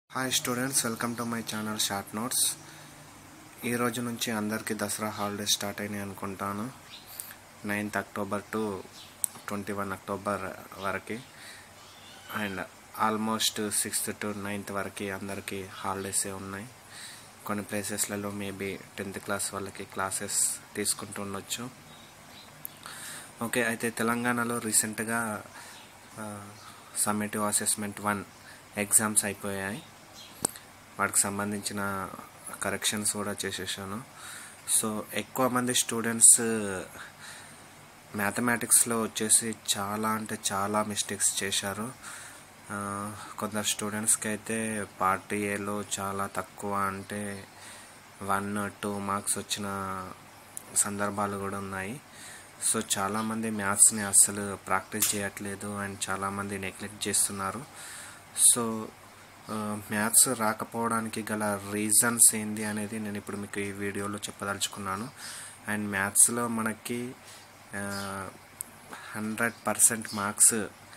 hi students welcome to my channel short notes ఈ రోజు నుంచి అందరికీ దసరా హాలిడేస్ స్టార్ట్ అయినాయి అనుకుంటాను ninth October to twenty one October వరకు and almost sixth to ninth వరకు అందరికీ హాలిడేసే ఉన్నాయి కొన్ని ప్లేసెస్లలో మేబీ టెన్త్ క్లాస్ వాళ్ళకి క్లాసెస్ తీసుకుంటూ ఉండొచ్చు ఓకే అయితే తెలంగాణలో రీసెంట్గా సమ్మేటివ్ అసెస్మెంట్ వన్ ఎగ్జామ్స్ అయిపోయాయి వాటికి సంబంధించిన కరెక్షన్స్ కూడా చేసేసాను సో ఎక్కువ మంది స్టూడెంట్స్ మ్యాథమెటిక్స్లో వచ్చేసి చాలా అంటే చాలా మిస్టేక్స్ చేశారు ఆ, కొందరు స్టూడెంట్స్కి అయితే పార్ట్ ఏలో చాలా తక్కువ అంటే వన్ టూ మార్క్స్ వచ్చిన సందర్భాలు కూడా ఉన్నాయి సో చాలామంది మ్యాథ్స్ని అస్సలు ప్రాక్టీస్ చేయట్లేదు అండ్ చాలామంది నెగ్లెక్ట్ చేస్తున్నారు సో మ్యాథ్స్ రాకపోవడానికి గల రీజన్స్ ఏంది అనేది నేను ఇప్పుడు మీకు ఈ వీడియోలో చెప్పదలుచుకున్నాను అండ్ మ్యాథ్స్లో మనకి హండ్రెడ్ పర్సెంట్ మార్క్స్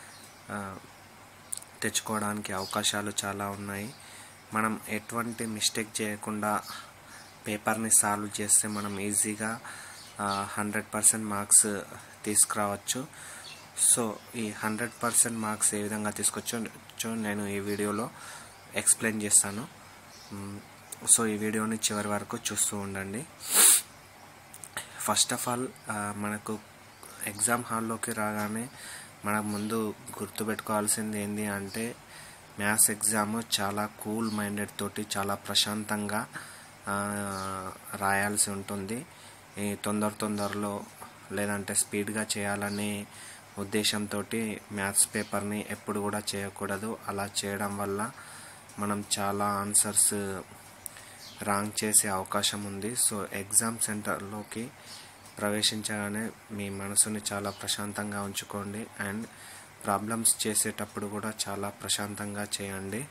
తెచ్చుకోవడానికి అవకాశాలు చాలా ఉన్నాయి మనం ఎటువంటి మిస్టేక్ చేయకుండా పేపర్ని సాల్వ్ చేస్తే మనం ఈజీగా హండ్రెడ్ పర్సెంట్ మార్క్స్ తీసుకురావచ్చు సో ఈ హండ్రెడ్ పర్సెంట్ మార్క్స్ ఏ విధంగా తీసుకొచ్చో నేను ఈ వీడియోలో ఎక్స్ప్లెయిన్ చేస్తాను మ్, సో ఈ వీడియోని చివరి వరకు చూస్తూ ఉండండి ఫస్ట్ ఆఫ్ ఆల్ మనకు ఎగ్జామ్ హాల్లోకి రాగానే మనకు ముందు గుర్తుపెట్టుకోవాల్సింది ఏంటి అంటే మ్యాథ్స్ ఎగ్జామ్ చాలా కూల్ మైండెడ్ తోటి చాలా ప్రశాంతంగా ఆ, రాయాల్సి ఉంటుంది ఈ తొందర తొందరలో లేదంటే స్పీడ్గా చేయాలనే ఉద్దేశంతో మ్యాథ్స్ పేపర్ని ఎప్పుడు కూడా చేయకూడదు అలా చేయడం వల్ల మనం చాలా ఆన్సర్స్ రాంగ్ చేసే అవకాశం ఉంది సో ఎగ్జామ్ సెంటర్లోకి ప్రవేశించగానే మీ మనసుని చాలా ప్రశాంతంగా ఉంచుకోండి అండ్ ప్రాబ్లమ్స్ చేసేటప్పుడు కూడా చాలా ప్రశాంతంగా చేయండి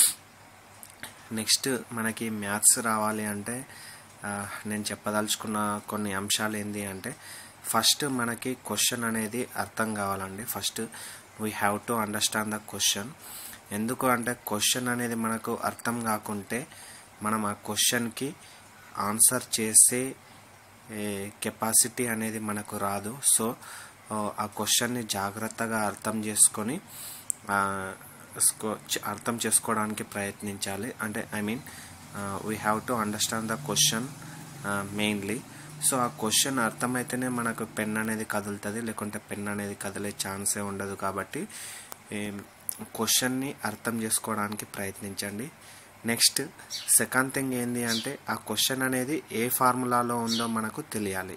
నెక్స్ట్ మనకి మ్యాథ్స్ రావాలి అంటే ఆ, నేను చెప్పదలుచుకున్న కొన్ని అంశాలు ఏంటి అంటే ఫస్ట్ మనకి క్వశ్చన్ అనేది అర్థం కావాలండి first we have to understand the question ఎందుకు అంటే క్వశ్చన్ అనేది మనకు అర్థం కాకుంటే మనం ఆ క్వశ్చన్కి ఆన్సర్ చేసే కెపాసిటీ అనేది మనకు రాదు సో ఆ క్వశ్చన్ని జాగ్రత్తగా అర్థం చేసుకొని ఆ, స్కో- చ- అర్థం చేసుకోవడానికి ప్రయత్నించాలి అంటే I mean we have to understand the question mainly so ఆ క్వశ్చన్ అర్థమైతేనే మనకు పెన్ అనేది కదులుతుంది లేకుంటే పెన్ అనేది కదిలే ఛాన్సే ఉండదు కాబట్టి క్వశ్చన్ని అర్థం చేసుకోవడానికి ప్రయత్నించండి నెక్స్ట్ సెకండ్ థింగ్ ఏంటి అంటే ఆ క్వశ్చన్ అనేది ఏ ఫార్ములాలో ఉందో మనకు తెలియాలి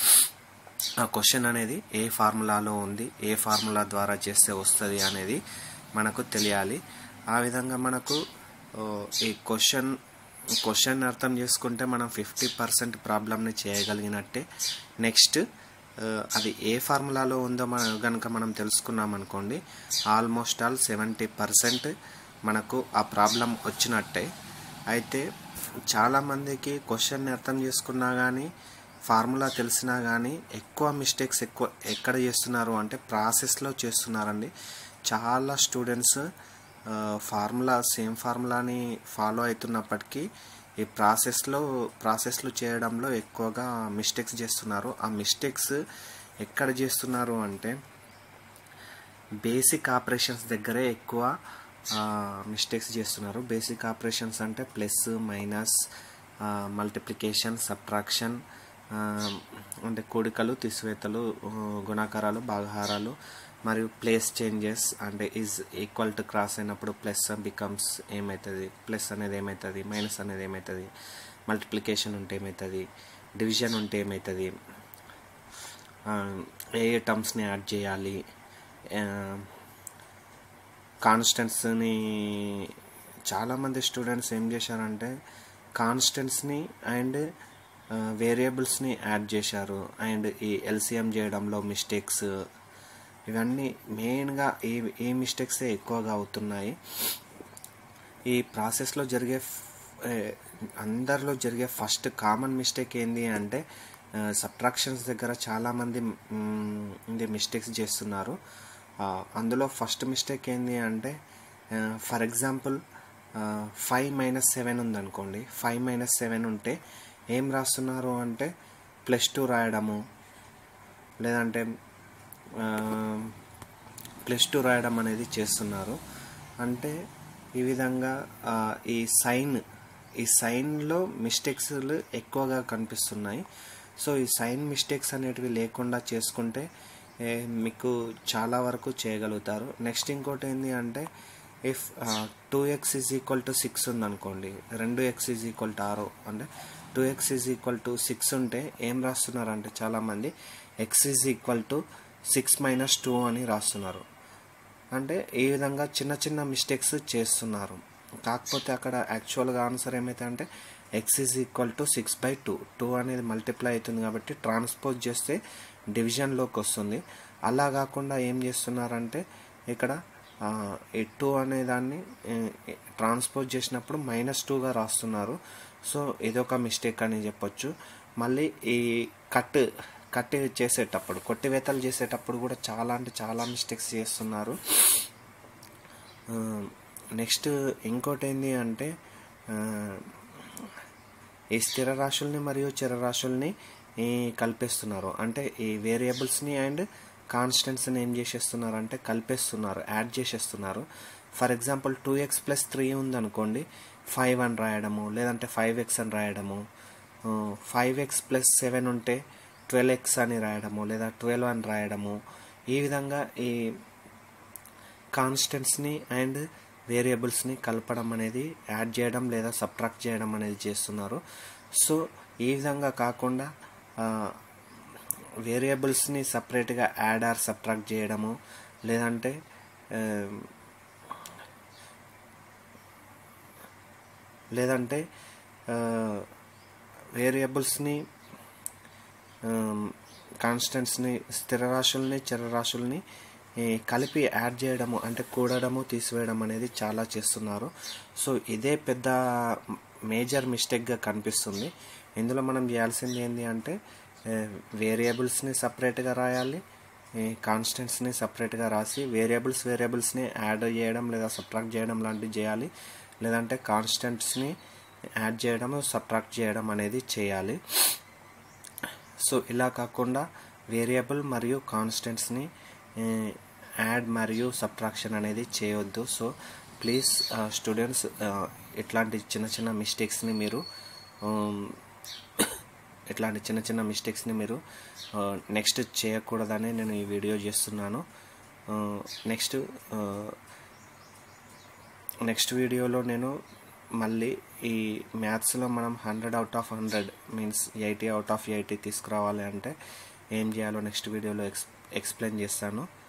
ఆ క్వశ్చన్ అనేది ఏ ఫార్ములాలో ఉంది ఏ ఫార్ములా ద్వారా చేస్తే వస్తుంది అనేది మనకు తెలియాలి ఆ విధంగా మనకు ఓ, ఈ క్వశ్చన్ క్వశ్చన్ అర్థం చేసుకుంటే మనం ఫిఫ్టీ పర్సెంట్ ప్రాబ్లమ్ని చేయగలిగినట్టే నెక్స్ట్ ఆ, అది ఏ ఫార్ములాలో ఉందో మన కనుక మనం తెలుసుకున్నాం అనుకోండి ఆల్మోస్ట్ ఆల్ సెవెంటీ పర్సెంట్ మనకు ఆ ప్రాబ్లం వచ్చినట్టే అయితే చాలామందికి క్వశ్చన్ని అర్థం చేసుకున్నా కానీ ఫార్ములా తెలిసినా కానీ ఎక్కువ మిస్టేక్స్ ఎక్కువ ఎక్కడ చేస్తున్నారు అంటే ప్రాసెస్లో చేస్తున్నారండి చాలా స్టూడెంట్స్ ఫార్ములా సేమ్ ఫార్ములాని ఫాలో అవుతున్నప్పటికీ ఈ ప్రాసెస్లో ప్రాసెస్లు చేయడంలో ఎక్కువగా మిస్టేక్స్ చేస్తున్నారు ఆ మిస్టేక్స్ ఎక్కడ చేస్తున్నారు అంటే బేసిక్ ఆపరేషన్స్ దగ్గరే ఎక్కువ మిస్టేక్స్ చేస్తున్నారు బేసిక్ ఆపరేషన్స్ అంటే ప్లస్ మైనస్ మల్టిప్లికేషన్ సబ్ట్రాక్షన్ అంటే కూడికలు తీసివేతలు ఆ, గుణాకారాలు భాగహారాలు మరియు ప్లేస్ చేంజెస్ అంటే ఈజ్ ఈక్వల్ టు క్రాస్ అయినప్పుడు ప్లస్ బికమ్స్ ఏమవుతుంది ప్లస్ అనేది ఏమవుతుంది మైనస్ అనేది ఏమవుతుంది మల్టిప్లికేషన్ ఉంటే ఏమవుతుంది డివిజన్ ఉంటే ఏమవుతుంది ఆ, ఏ ఏ టర్మ్స్ని యాడ్ చేయాలి కాన్స్టెంట్స్ని చాలామంది స్టూడెంట్స్ ఏం చేశారంటే కాన్స్టెంట్స్ని అండ్ వేరియబుల్స్ని యాడ్ చేశారు అండ్ ఈ ఎల్సిఎం చేయడంలో మిస్టేక్స్ ఇవన్నీ మెయిన్గా ఈ ఈ మిస్టేక్సే ఎక్కువగా అవుతున్నాయి ఈ ప్రాసెస్లో జరిగే ఫ్- ఏ, అందరిలో జరిగే ఫస్ట్ కామన్ మిస్టేక్ ఏంటి అంటే సబ్ట్రాక్షన్స్ దగ్గర చాలామంది మ్, ఇది మిస్టేక్స్ చేస్తున్నారు ఆ, అందులో ఫస్ట్ మిస్టేక్ ఏంటి అంటే for example five minus seven ఉందనుకోండి ఫైవ్ మైనస్ సెవెన్ ఉంటే ఏం రాస్తున్నారు అంటే ప్లస్ టూ రాయడము లేదంటే ప్లస్ టూ రాయడం అనేది చేస్తున్నారు అంటే ఈ విధంగా ఆ, ఈ సైన్ ఈ సైన్లో మిస్టేక్స్ ఎక్కువగా కనిపిస్తున్నాయి సో ఈ సైన్ మిస్టేక్స్ అనేటివి లేకుండా చేసుకుంటే ఏ, మీకు చాలా వరకు చేయగలుగుతారు నెక్స్ట్ ఇంకోటి ఏంటి అంటే if two x is equal to six ఉందనుకోండి రెండు ఎక్స్ ఈజ్ ఈక్వల్ టు ఆరు అంటే two x is equal to six ఉంటే ఏం రాస్తున్నారంటే చాలామంది x is equal to six minus two అని రాస్తున్నారు అంటే ఈ విధంగా చిన్న చిన్న మిస్టేక్స్ చేస్తున్నారు కాకపోతే అక్కడ యాక్చువల్గా ఆన్సర్ ఏమైతే అంటే x is equal to six by two two అనేది మల్టిప్లై అవుతుంది కాబట్టి ట్రాన్స్పోజ్ చేస్తే డివిజన్లోకి వస్తుంది అలా కాకుండా ఏం చేస్తున్నారంటే ఇక్కడ ఆ, ఈ టూ అనే దాన్ని ట్రాన్స్పోజ్ చేసినప్పుడు మైనస్ టూగా రాస్తున్నారు సో ఇదొక మిస్టేక్ అని చెప్పొచ్చు మళ్ళీ ఈ కట్ కట్ చేసేటప్పుడు కొట్టివేతలు చేసేటప్పుడు కూడా చాలా అంటే చాలా మిస్టేక్స్ చేస్తున్నారు నెక్స్ట్ ఇంకోటి ఏంటి అంటే ఆ, ఈ స్థిర రాశుల్ని మరియు చరరాశుల్ని ఈ కలిపేస్తున్నారు అంటే ఈ వేరియబుల్స్ని అండ్ కాన్స్టెంట్స్ని ఏం చేసేస్తున్నారు అంటే కలిపేస్తున్నారు యాడ్ చేసేస్తున్నారు for example two x plus three ఉందనుకోండి ఫైవ్ అని రాయడము లేదంటే ఫైవ్ ఎక్స్ అని రాయడము ఫైవ్ ఎక్స్ ప్లస్ సెవెన్ ఉంటే ట్వెల్వ్ ఎక్స్ అని రాయడము లేదా ట్వెల్వ్ అని రాయడము ఈ విధంగా ఈ కాన్స్టెంట్స్ని అండ్ వేరియబుల్స్ని కలపడం అనేది యాడ్ చేయడం లేదా సబ్ట్రాక్ట్ చేయడం అనేది చేస్తున్నారు సో ఈ విధంగా కాకుండా వేరియబుల్స్ని సపరేట్గా యాడ్ ఆర్ సబ్ట్రాక్ట్ చేయడము లేదంటే ఆ, లేదంటే వేరియబుల్స్ని కాన్స్టెంట్స్ని స్థిరరాశుల్ని చరరాశుల్ని ఈ, కలిపి యాడ్ చేయడము అంటే కూడడము తీసివేయడం అనేది చాలా చేస్తున్నారు సో ఇదే పెద్ద మేజర్ మిస్టేక్గా కనిపిస్తుంది ఇందులో మనం చేయాల్సింది ఏంటి అంటే వేరియబుల్స్ని సపరేట్గా రాయాలి కాన్స్టెంట్స్ని సపరేట్గా రాసి వేరియబుల్స్ వేరియబుల్స్ని యాడ్ చేయడం లేదా సబ్ట్రాక్ట్ చేయడం లాంటివి చేయాలి లేదంటే కాన్స్టెంట్స్ని యాడ్ చేయడం సబ్ట్రాక్ట్ చేయడం అనేది చేయాలి సో ఇలా కాకుండా వేరియబుల్ మరియు కాన్స్టెంట్స్ని యాడ్ మరియు సబ్ట్రాక్షన్ అనేది చేయొద్దు సో ప్లీజ్ స్టూడెంట్స్ ఇట్లాంటి చిన్న చిన్న మిస్టేక్స్ని మీరు um, ఇట్లాంటి చిన్న చిన్న మిస్టేక్స్ని మీరు నెక్స్ట్ చేయకూడదని నేను ఈ వీడియో చేస్తున్నాను నెక్స్ట్ నెక్స్ట్ వీడియోలో నేను మళ్ళీ ఈ మ్యాథ్స్లో మనం hundred out of hundred means eighty out of eighty తీసుకురావాలి అంటే ఏం చేయాలో నెక్స్ట్ వీడియోలో ఎక్స్ ఎక్స్ప్లెయిన్ చేస్తాను